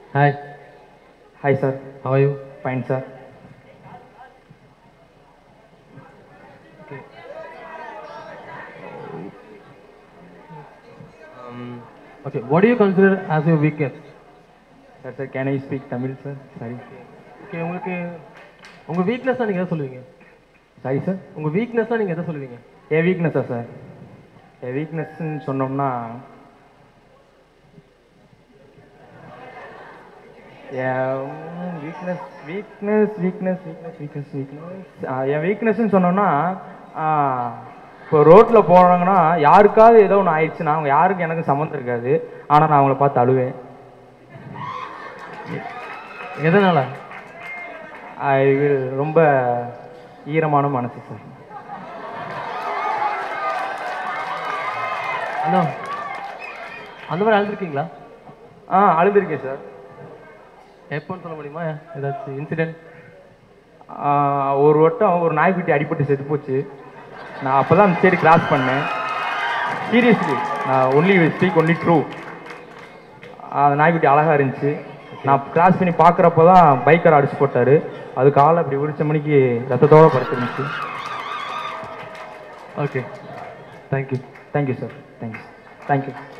Hi, Hi, sir. how are you? Fine, sir. Um, okay, what do you consider as your weakness? Sir, sir, can I speak Tamil, sir? Sorry. Okay, உங்களுக்கு உங்க weakness நீங்க எதை சொல்லுவீங்க Sorry, sir. உங்க weakness நீங்க எதை சொல்லுவீங்க என் வீக்னஸா sir என் வீக்னஸ்ன்னு சொன்னோம்னா என் weakness weakness weakness weakness weakness weakness என் வீக்னஸ்ன்னு சொன்னோம்னா ஆ, இப்போ ரோட்டில் போகிறாங்கன்னா யாருக்காவது ஏதோ ஒன்று ஆயிடுச்சுன்னா அவங்க யாருக்கும் எனக்கு சம்மந்தம் இருக்காது ஆனால் நான் அவங்கள பார்த்து அழுவேன் எதனால ஐ வில் ரொம்ப ஈரமான மனசு சார் அண்ணா அந்த மாதிரி அழுதுருக்கீங்களா ஆ அழுதுருக்கேன் சார் எப்போன்னு சொல்ல முடியுமா ஏதாச்சும் இன்சிடென்ட் ஆஹ் ஒரு வட்டம் ஒரு நாய்க்குட்டி அடிபட்டு செத்து போச்சு நான் அப்போ தான் அந்த சைடு கிராஸ் பண்ணேன் சீரியஸ்லி நான் ஒன்லி ஸ்பீக் ஒன்லி ட்ரூ அந்த நாய்க்குட்டி அழகாக இருந்துச்சு நான் கிராஸ் பண்ணி பார்க்குறப்ப தான் பைக்கர் அடிச்சு போட்டாரு அது காலை அப்படி உரிச்ச மணிக்கு ரத்தத்தோட படுத்துருந்துச்சு okay thank you thank you sir thank you thank you